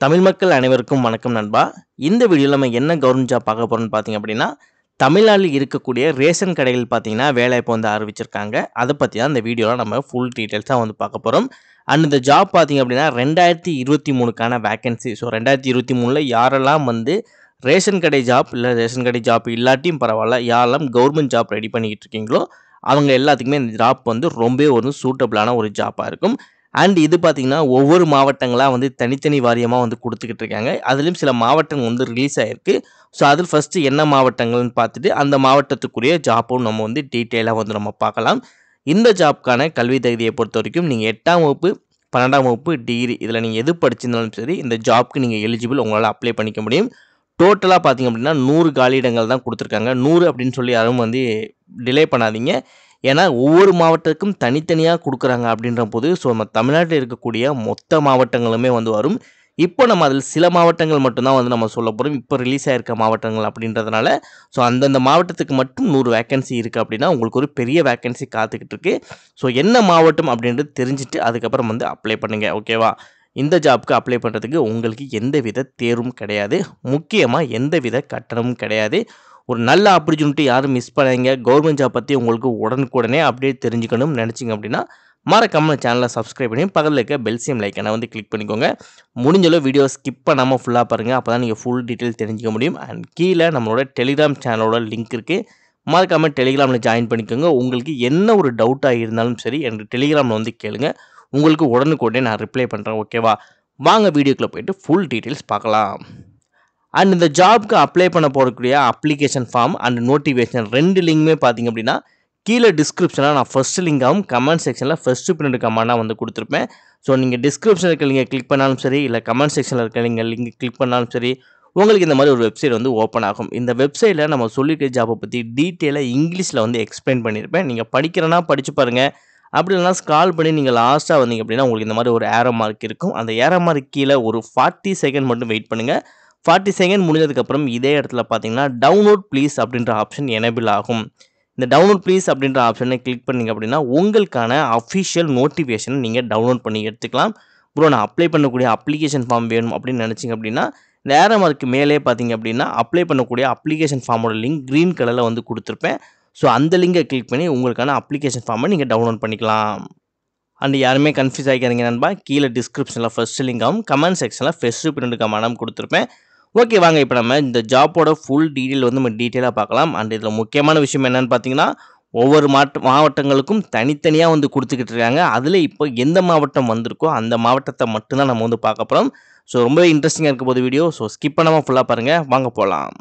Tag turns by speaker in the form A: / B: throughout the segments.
A: தமிழ் மக்கள் அனைவருக்கும் வணக்கம் நண்பா இந்த வீடியோவில் நம்ம என்ன கவர்மெண்ட் ஜாப் பார்க்க போகிறோம்னு பார்த்தீங்க அப்படின்னா தமிழ்நாட்டில் இருக்கக்கூடிய ரேஷன் கடைகள் பார்த்தீங்கன்னா வேலை இப்போ வந்து ஆரம்பிச்சிருக்காங்க அதை பற்றி தான் இந்த வீடியோவில் நம்ம ஃபுல் டீட்டெயில்ஸாக வந்து பார்க்க போகிறோம் அண்ட் இந்த ஜாப் பார்த்தீங்க அப்படின்னா ரெண்டாயிரத்தி இருபத்தி மூணுக்கான வேகன்சி ஸோ ரெண்டாயிரத்தி இருபத்தி மூணில் யாரெல்லாம் வந்து ரேஷன் கடை ஜாப் இல்லை ரேஷன் கடை ஜாப் இல்லாட்டியும் பரவாயில்ல யாரெல்லாம் கவர்மெண்ட் ஜாப் ரெடி பண்ணிக்கிட்டு இருக்கீங்களோ அவங்க எல்லாத்துக்குமே இந்த ஜாப் வந்து ரொம்ப ஒரு சூட்டபிளான ஒரு ஜாப்பாக இருக்கும் அண்ட் இது பார்த்தீங்கன்னா ஒவ்வொரு மாவட்டங்களாக வந்து தனித்தனி வாரியமாக வந்து கொடுத்துக்கிட்டு இருக்காங்க அதுலேயும் சில மாவட்டங்கள் வந்து ரிலீஸ் ஆகிருக்கு ஸோ அதில் ஃபஸ்ட்டு என்ன மாவட்டங்கள்னு பார்த்துட்டு அந்த மாவட்டத்துக்குரிய ஜாப்பும் நம்ம வந்து டீட்டெயிலாக வந்து நம்ம பார்க்கலாம் இந்த ஜாப்க்கான கல்வி தகுதியை பொறுத்த வரைக்கும் நீங்கள் எட்டாம் வகுப்பு பன்னெண்டாம் வகுப்பு டிகிரி இதில் நீங்கள் எது படிச்சிருந்தாலும் சரி இந்த ஜாப்க்கு நீங்கள் எலிஜிபிள் உங்களால் அப்ளை பண்ணிக்க முடியும் டோட்டலாக பார்த்தீங்க அப்படின்னா நூறு காலியிடங்கள் தான் கொடுத்துருக்காங்க நூறு அப்படின்னு சொல்லி யாரும் வந்து டிலே பண்ணாதீங்க ஏன்னா ஒவ்வொரு மாவட்டத்துக்கும் தனித்தனியாக கொடுக்குறாங்க அப்படின்ற போது ஸோ நம்ம தமிழ்நாட்டில் இருக்கக்கூடிய மொத்த மாவட்டங்களுமே வந்து வரும் இப்போ நம்ம அதில் சில மாவட்டங்கள் மட்டும்தான் வந்து நம்ம சொல்ல போகிறோம் இப்போ ரிலீஸ் ஆயிருக்க மாவட்டங்கள் அப்படின்றதுனால ஸோ அந்தந்த மாவட்டத்துக்கு மட்டும் நூறு வேக்கன்சி இருக்குது அப்படின்னா உங்களுக்கு ஒரு பெரிய வேக்கன்சி காத்துக்கிட்டு இருக்கு ஸோ என்ன மாவட்டம் அப்படின்றது தெரிஞ்சுட்டு அதுக்கப்புறம் வந்து அப்ளை பண்ணுங்கள் ஓகேவா இந்த ஜாப்க்கு அப்ளை பண்ணுறதுக்கு உங்களுக்கு எந்த வித தேர்வும் கிடையாது முக்கியமாக எந்த வித கட்டணமும் கிடையாது ஒரு நல்ல ஆப்பர்ச்சுனிட்டி யாரும் மிஸ் பண்ணாங்க கவர்மெண்ட் ஜாப் பற்றி உங்களுக்கு உடனுக்குடனே அப்டேட் தெரிஞ்சுக்கணும்னு நினச்சிங்க அப்படின்னா மறக்காம சேனலை சப்ஸ்கிரைப் பண்ணி பக்கத்தில் இருக்க பெல்சியம் லைக்கனை வந்து கிளிக் பண்ணிக்கோங்க முடிஞ்சளவு வீடியோ ஸ்கிப் பண்ணாமல் ஃபுல்லாக பாருங்கள் அப்போ தான் நீங்கள் ஃபுல் டீட்டெயில் தெரிஞ்சுக்க முடியும் அண்ட் கீழே நம்மளோட டெலிகிராம் சேனலோட லிங்க் இருக்குது மறக்காமல் டெலிகிராமில் ஜாயின் பண்ணிக்கோங்க உங்களுக்கு என்ன ஒரு டவுட்டாக இருந்தாலும் சரி எனக்கு டெலிகிராமில் வந்து கேளுங்க உங்களுக்கு உடனுக்குடனே நான் ரிப்ளை பண்ணுறேன் ஓகேவா வாங்க வீடியோக்குள்ளே போயிட்டு ஃபுல் டீட்டெயில்ஸ் பார்க்கலாம் அண்ட் இந்த ஜாப்க்கு அப்ளை பண்ண போகக்கூடிய அப்ளிகேஷன் ஃபார்ம் அண்ட் நோட்டிஃபிகேஷன் ரெண்டு லிங்குமே பார்த்தீங்க அப்படின்னா கீழே டிஸ்கிரிப்ஷனில் நான் ஃபர்ஸ்ட் லிங்காகவும் கமெண்ட் செக்ஷனில் ஃபஸ்ட்டு பின்னாடி கமெண்டாக வந்து கொடுத்துருப்பேன் ஸோ நீங்கள் டிஸ்கிரிப்ஷனில் இருக்க லிங்கை கிளிக் பண்ணாலும் சரி இல்லை கமெண்ட் செக்ஷனில் இருக்க நீங்கள் லிங்க் கிளிக் பண்ணாலும் சரி உங்களுக்கு இந்த மாதிரி ஒரு வெப்சைட் வந்து ஓப்பன் ஆகும் இந்த வெப்சைட்டில் நம்ம சொல்லியிருக்க ஜாப்பை பற்றி டீட்டெயிலாக இங்கிலீஷில் வந்து எக்ஸ்பிளைன் பண்ணியிருப்பேன் நீங்கள் படிக்கிறனா படித்து பாருங்கள் அப்படி இல்லைனா ஸ்கால் பண்ணி நீங்கள் லாஸ்ட்டாக வந்தீங்க அப்படின்னா உங்களுக்கு இந்த மாதிரி ஒரு ஏரோ மார்க் இருக்கும் அந்த ஏரோ மார்க் கீழே ஒரு ஃபார்ட்டி செகண்ட் மட்டும் வெயிட் பண்ணுங்கள் ஃபார்ட்டி செகண்ட் முடிஞ்சதுக்கப்புறம் இதே இடத்துல பார்த்தீங்கன்னா டவுன்லோட் ப்ளீஸ் அப்படின்ற ஆப்ஷன் எனேபிள் ஆகும் இந்த டவுன்லோட் ப்ளீஸ் அப்படின்ற ஆப்ஷனை கிளிக் பண்ணிங்க அப்படின்னா உங்களுக்கான அஃபிஷியல் நோட்டிஃபிகேஷன் நீங்கள் டவுன்லோட் பண்ணி எடுத்துக்கலாம் ப்ரோ நான் அப்ளை பண்ணக்கூடிய அப்ளிகேஷன் ஃபார்ம் வேணும் அப்படின்னு நினச்சிங்க அப்படின்னா இந்த ஏரோ மார்க்கு மேலே பார்த்தீங்க அப்படின்னா அப்ளை பண்ணக்கூடிய அப்ளிகேஷன் ஃபார்மோட லிங்க் க்ரீன் கலரில் வந்து கொடுத்துருப்பேன் ஸோ அந்த லிங்கை கிளிக் பண்ணி உங்களுக்கான அப்ளிகேஷன் ஃபார்மை நீங்கள் டவுன்லோட் பண்ணிக்கலாம் அண்ட் யாருமே கன்ஃபியூஸ் ஆகிக்கிறீங்க நண்பா கீழே டிஸ்கிரிப்ஷனில் ஃபஸ்ட் லிங்காகவும் கமெண்ட் செக்ஷனில் ஃபெஸ்ட்டு பிரிண்ட் கமெண்டாகவும் கொடுத்துருப்பேன் ஓகே வாங்க இப்போ நம்ம இந்த ஜாப்போட ஃபுல் டீட்டெயில் வந்து நம்ம டீட்டெயிலாக பார்க்கலாம் அண்ட் இதில் முக்கியமான விஷயம் என்னென்னு பார்த்தீங்கன்னா ஒவ்வொரு மாவட்ட மாவட்டங்களுக்கும் தனித்தனியாக வந்து கொடுத்துக்கிட்டு இருக்காங்க அதில் இப்போ எந்த மாவட்டம் வந்திருக்கோ அந்த மாவட்டத்தை மட்டும்தான் நம்ம வந்து பார்க்க போகிறோம் ஸோ ரொம்பவே இன்ட்ரெஸ்டிங்காக இருக்க போது வீடியோ ஸோ ஸ்கிப் பண்ணாமல் ஃபுல்லாக பாருங்கள் வாங்க போகலாம்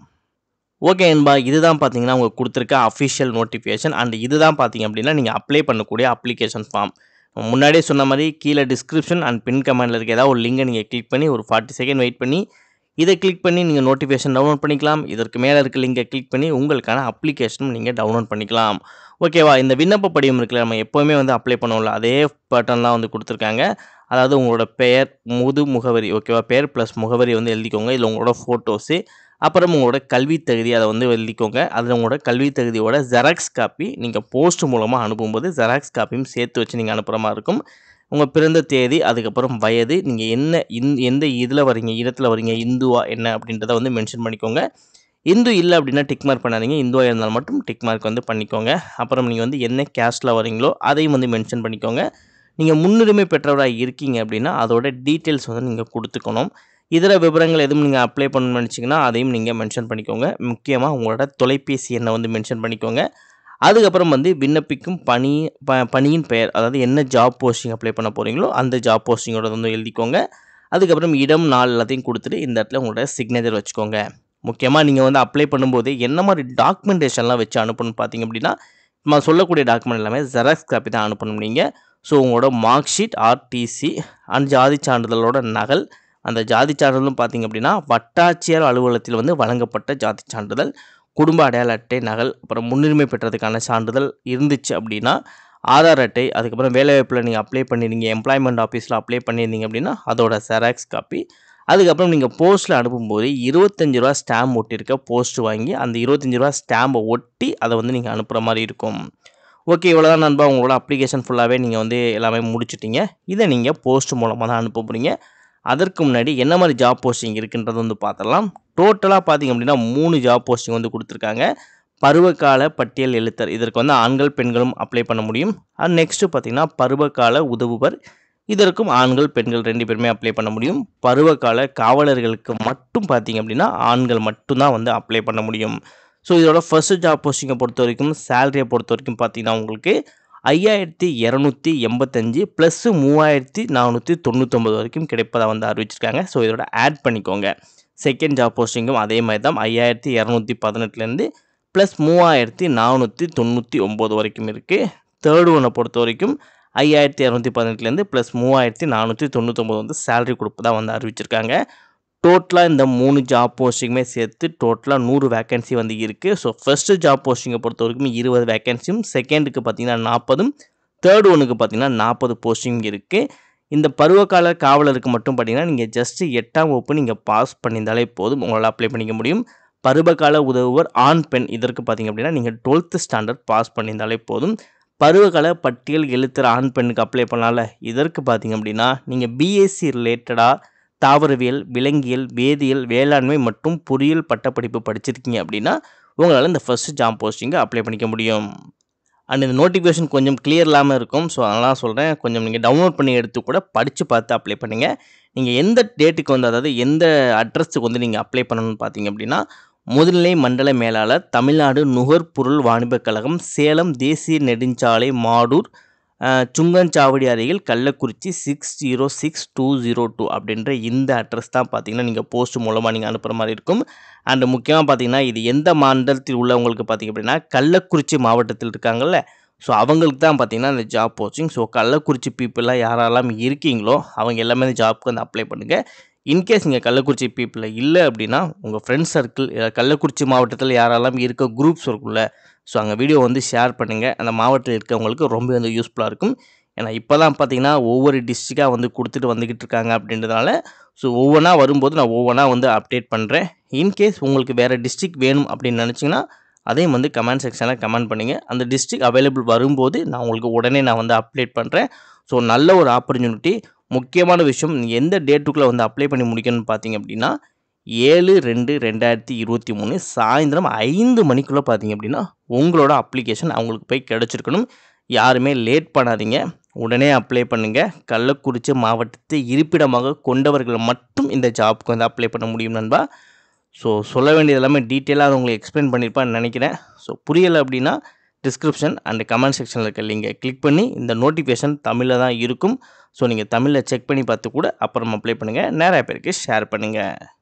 A: ஓகே என்பா இதுதான் பார்த்தீங்கன்னா உங்களுக்கு கொடுத்துருக்க அஃபிஷியல் நோட்டிஃபிகேஷன் அண்ட் இதுதான் பார்த்தீங்க அப்படின்னா நீங்கள் அப்ளை பண்ணக்கூடிய அப்ளிகேஷன் ஃபார்ம் முன்னாடியே சொன்ன மாதிரி கீழே டிஸ்கிரிப்ஷன் அண்ட் பின் கமெண்டில் இருக்க ஏதாவது ஒரு லிங்கை நீங்கள் கிளிக் பண்ணி ஒரு ஃபார்ட்டி செகண்ட் வெயிட் பண்ணி இதை கிளிக் பண்ணி நீங்கள் நோட்டிஃபிகேஷன் டவுன்லோட் பண்ணிக்கலாம் இதற்கு மேலே இருக்க லிங்கை கிளிக் பண்ணி உங்களுக்கான அப்ளிகேஷனும் நீங்கள் டவுன்லோட் பண்ணிக்கலாம் ஓகேவா இந்த விண்ணப்ப படிவம் இருக்குல்ல நம்ம எப்போவுமே வந்து அப்ளை பண்ணுவோம்ல அதே பேட்டர்ன்லாம் வந்து கொடுத்துருக்காங்க அதாவது உங்களோட பெயர் முது முகவரி ஓகேவா பெயர் ப்ளஸ் முகவரி வந்து எழுதிக்கோங்க இதில் உங்களோட ஃபோட்டோஸு அப்புறம் உங்களோட கல்வி தகுதி அதை வந்து எழுதிக்கோங்க அதில் உங்களோட கல்வி தகுதியோட ஜெராக்ஸ் காப்பி நீங்கள் போஸ்ட் மூலமாக அனுப்பும்போது ஜெராக்ஸ் காப்பியும் சேர்த்து வச்சு நீங்கள் அனுப்புகிற மாதிரி இருக்கும் உங்கள் பிறந்த தேதி அதுக்கப்புறம் வயது நீங்கள் என்ன இந் எந்த இதில் வரீங்க இடத்துல வரீங்க இந்துவா என்ன அப்படின்றத வந்து மென்ஷன் பண்ணிக்கோங்க இந்து இல்லை அப்படின்னா டிக் மார்க் பண்ணாதீங்க இந்துவாக இருந்தால் மட்டும் டிக் மார்க் வந்து பண்ணிக்கோங்க அப்புறம் நீங்கள் வந்து என்ன கேஸ்ட்டில் வரீங்களோ அதையும் வந்து மென்ஷன் பண்ணிக்கோங்க நீங்கள் முன்னுரிமை பெற்றவராக இருக்கீங்க அப்படின்னா அதோட டீட்டெயில்ஸ் வந்து நீங்கள் கொடுத்துக்கணும் இதர விவரங்கள் எதுவும் நீங்கள் அப்ளை பண்ணணும்னு நினச்சிங்கன்னா அதையும் நீங்கள் மென்ஷன் பண்ணிக்கோங்க முக்கியமாக உங்களோட தொலைபேசி எண்ணை வந்து மென்ஷன் பண்ணிக்கோங்க அதுக்கப்புறம் வந்து விண்ணப்பிக்கும் பணி ப பணியின் பெயர் அதாவது என்ன ஜாப் போஸ்டிங் அப்ளை பண்ண போகிறீங்களோ அந்த ஜாப் போஸ்டிங்கோட வந்து எழுதிக்கோங்க அதுக்கப்புறம் இடம் நாள் எல்லாத்தையும் கொடுத்துட்டு இந்த இடத்துல உங்களோட சிக்னேச்சர் வச்சுக்கோங்க முக்கியமாக நீங்கள் வந்து அப்ளை பண்ணும்போது என்ன மாதிரி டாக்குமெண்டேஷன்லாம் வச்சு அனுப்பணும்னு பார்த்தீங்க அப்படின்னா நம்ம சொல்லக்கூடிய டாக்குமெண்ட் எல்லாமே ஜெராக்ஸ் காப்பி தான் அனுப்பணும் நீங்கள் ஸோ உங்களோட மார்க் ஷீட் ஆர்டிசி அண்ட் ஜாதி சான்றிதழோட நகல் அந்த ஜாதி சான்றிதழும் பார்த்தீங்க அப்படின்னா வட்டாட்சியர் அலுவலகத்தில் வந்து வழங்கப்பட்ட ஜாதி சான்றிதழ் குடும்ப அடையாள அட்டை நகல் அப்புறம் முன்னுரிமை பெற்றதுக்கான சான்றிதழ் இருந்துச்சு அப்படின்னா ஆதார் அட்டை அதுக்கப்புறம் வேலைவாய்ப்பில் நீங்கள் அப்ளை பண்ணியிருந்தீங்க எம்ப்ளாய்மெண்ட் ஆஃபீஸில் அப்ளை பண்ணியிருந்தீங்க அப்படின்னா அதோட ஜெராக்ஸ் காப்பி அதுக்கப்புறம் நீங்கள் போஸ்ட்டில் அனுப்பும்போது இருபத்தஞ்சி ரூபா ஸ்டாம்ப் ஒட்டியிருக்க போஸ்ட் வாங்கி அந்த இருபத்தஞ்சி ரூபா ஸ்டாம்பை ஒட்டி அதை வந்து நீங்கள் அனுப்புகிற மாதிரி இருக்கும் ஓகே இவ்வளோதான் நண்பா உங்களோட அப்ளிகேஷன் ஃபுல்லாகவே நீங்கள் வந்து எல்லாமே முடிச்சிட்டீங்க இதை நீங்கள் போஸ்ட் மூலமாக தான் அனுப்ப போகிறீங்க அதற்கு முன்னாடி என்ன மாதிரி ஜாப் போஸ்டிங் இருக்குன்றது வந்து பார்த்துடலாம் டோட்டலாக பார்த்தீங்க அப்படின்னா மூணு ஜாப் போஸ்டிங் வந்து கொடுத்துருக்காங்க பருவகால பட்டியல் எழுத்தர் இதற்கு வந்து ஆண்கள் பெண்களும் அப்ளை பண்ண முடியும் அண்ட் நெக்ஸ்ட்டு பார்த்தீங்கன்னா பருவகால உதவுவர் இதற்கும் ஆண்கள் பெண்கள் ரெண்டு பேருமே அப்ளை பண்ண முடியும் பருவகால காவலர்களுக்கு மட்டும் பார்த்தீங்க அப்படின்னா ஆண்கள் மட்டும்தான் வந்து அப்ளை பண்ண முடியும் ஸோ இதோட ஃபர்ஸ்ட் ஜாப் போஸ்டிங்கை பொறுத்த வரைக்கும் சேலரியை பொறுத்த வரைக்கும் பார்த்தீங்கன்னா உங்களுக்கு ஐயாயிரத்தி இரநூத்தி எண்பத்தஞ்சு ப்ளஸ்ஸு மூவாயிரத்தி நானூற்றி தொண்ணூத்தொம்பது வரைக்கும் கிடைப்பதாக வந்து அறிவிச்சிருக்காங்க ஸோ இதோட ஆட் பண்ணிக்கோங்க செகண்ட் ஜாப் போஸ்டிங்கும் அதே மாதிரி தான் ஐயாயிரத்தி இரநூத்தி பதினெட்டுலேருந்து ப்ளஸ் மூவாயிரத்தி நானூற்றி தொண்ணூற்றி ஒம்பது வரைக்கும் இருக்குது தேர்டு ஒன்றை பொறுத்த வரைக்கும் ஐயாயிரத்தி இரநூத்தி பதினெட்டுலேருந்து ப்ளஸ் மூவாயிரத்தி நானூற்றி தொண்ணூத்தொம்பது வந்து சேலரி கொடுப்பதாக வந்து அறிவிச்சிருக்காங்க டோட்டலாக இந்த மூணு ஜாப் போஸ்டிங்குமே சேர்த்து டோட்டலாக நூறு வேக்கன்சி வந்து இருக்குது ஸோ ஃபஸ்ட்டு ஜாப் போஸ்டிங்கை பொறுத்த வரைக்கும் இருபது வேக்கன்சியும் செகண்டுக்கு பார்த்தீங்கன்னா நாற்பதும் தேர்டு ஒன்றுக்கு பார்த்தீங்கன்னா நாற்பது போஸ்டிங் இருக்குது இந்த பருவகால காவலருக்கு மட்டும் பார்த்தீங்கன்னா நீங்கள் ஜஸ்ட்டு எட்டாம் வகுப்பு நீங்கள் பாஸ் பண்ணியிருந்தாலே போதும் உங்களால் அப்ளை பண்ணிக்க முடியும் பருவகால உதவுவர் ஆண் பெண் இதற்கு பார்த்தீங்க அப்படின்னா நீங்கள் டுவெல்த்து ஸ்டாண்டர்ட் பாஸ் பண்ணியிருந்தாலே போதும் பருவகால பட்டியல் எழுத்துற ஆண் பெண்ணுக்கு அப்ளை பண்ணலாம்ல இதற்கு பார்த்தீங்க அப்படின்னா நீங்கள் பிஎஸ்சி ரிலேட்டடாக தாவரவியல் விலங்கியல் வேதியியல் வேளாண்மை மற்றும் பொறியியல் பட்டப்படிப்பு படிச்சிருக்கீங்க அப்படின்னா உங்களால் இந்த ஃபஸ்ட்டு ஜாப் போஸ்டிங்கை அப்ளை பண்ணிக்க முடியும் அண்ட் இந்த நோட்டிஃபிகேஷன் கொஞ்சம் கிளியர் இல்லாமல் இருக்கும் ஸோ அதனால் சொல்கிறேன் கொஞ்சம் நீங்கள் டவுன்லோட் பண்ணி எடுத்து கூட படித்து பார்த்து அப்ளை பண்ணுங்க நீங்கள் எந்த டேட்டுக்கு வந்து அதாவது எந்த அட்ரஸுக்கு வந்து நீங்கள் அப்ளை பண்ணணும்னு பார்த்தீங்க அப்படின்னா முதுநிலை மண்டல மேலாளர் தமிழ்நாடு நுகர்பொருள் வாணிபக் கழகம் சேலம் தேசிய நெடுஞ்சாலை மாடூர் அஹ், சுங்கஞ்சாவடி அருகில் Kallakurichi six zero six two zero two அப்படின்ற இந்த அட்ரஸ் தான் பார்த்தீங்கன்னா நீங்கள் போஸ்ட் மூலமாக நீங்கள் அனுப்புகிற மாதிரி இருக்கும் அண்ட் முக்கியமாக பார்த்தீங்கன்னா இது எந்த மாநிலத்தில் உள்ளவங்களுக்கு பார்த்தீங்க அப்படின்னா கள்ளக்குறிச்சி மாவட்டத்தில் இருக்காங்கல்ல ஸோ அவங்களுக்கு தான் பார்த்தீங்கன்னா இந்த ஜாப் போஸ்டிங் ஸோ கள்ளக்குறிச்சி பீப்புளாக யாரெல்லாம் இருக்கீங்களோ அவங்க எல்லாமே இந்த ஜாப்க்கு வந்து அப்ளை பண்ணுங்கள் இன்கேஸ் நீங்கள் கள்ளக்குறிச்சி பீப்புளில் இல்லை அப்படின்னா உங்கள் ஃப்ரெண்ட்ஸ் சர்க்கிள் கள்ளக்குறிச்சி மாவட்டத்தில் யாரெல்லாம் இருக்க குரூப்ஸ் இருக்கும்ல ஸோ அங்கே வீடியோ வந்து ஷேர் பண்ணுங்கள் அந்த மாவட்டத்தில் இருக்கவங்களுக்கு ரொம்ப வந்து யூஸ்ஃபுல்லாக இருக்கும் ஏன்னா இப்போ தான் பார்த்தீங்கன்னா ஒவ்வொரு டிஸ்ட்ரிக்டாக வந்து கொடுத்துட்டு வந்துக்கிட்டு இருக்காங்க அப்படின்றதுனால ஸோ ஒவ்வொன்றா வரும்போது நான் ஒவ்வொன்றா வந்து அப்டேட் பண்ணுறேன் இன்கேஸ் உங்களுக்கு வேறு டிஸ்ட்ரிக் வேணும் அப்படின்னு நினச்சிங்கன்னா அதையும் வந்து கமெண்ட் செக்ஷனில் கமெண்ட் பண்ணுங்கள் அந்த டிஸ்ட்ரிக் அவைலபிள் வரும்போது நான் உங்களுக்கு உடனே நான் வந்து அப்டேட் பண்ணுறேன் ஸோ நல்ல ஒரு ஆப்பர்ச்சுனிட்டி முக்கியமான விஷயம் நீங்க எந்த டேட்டுக்குள்ளே வந்து அப்ளை பண்ணி முடிக்கணும்னு பார்த்தீங்க அப்படின்னா ஏழு ரெண்டு ரெண்டாயிரத்தி இருபத்தி மூணு சாயந்தரம் ஐந்து மணிக்குள்ளே பார்த்தீங்க அப்படின்னா உங்களோட அப்ளிகேஷன் அவங்களுக்கு போய் கிடச்சிருக்கணும் யாருமே லேட் பண்ணாதீங்க உடனே அப்ளை பண்ணுங்கள் கள்ளக்குறிச்சி மாவட்டத்தை இருப்பிடமாக கொண்டவர்கள் மட்டும் இந்த ஜாப்க்கு வந்து அப்ளை பண்ண முடியும் நண்பா ஸோ சொல்ல வேண்டியது எல்லாமே டீட்டெயிலாக அதை உங்களுக்கு எக்ஸ்பிளைன் பண்ணியிருப்பான்னு நினைக்கிறேன் ஸோ புரியலை அப்படின்னா டிஸ்கிரிப்ஷன் அண்ட் கமெண்ட் செக்ஷனில் இருக்க லிங்கை கிளிக் பண்ணி இந்த நோட்டிஃபிகேஷன் தமிழில் தான் இருக்கும் ஸோ நீங்கள் தமிழில் செக் பண்ணி பார்த்து கூட அப்புறம் அப்ளை பண்ணுங்கள் நிறைய பேருக்கு ஷேர் பண்ணுங்கள்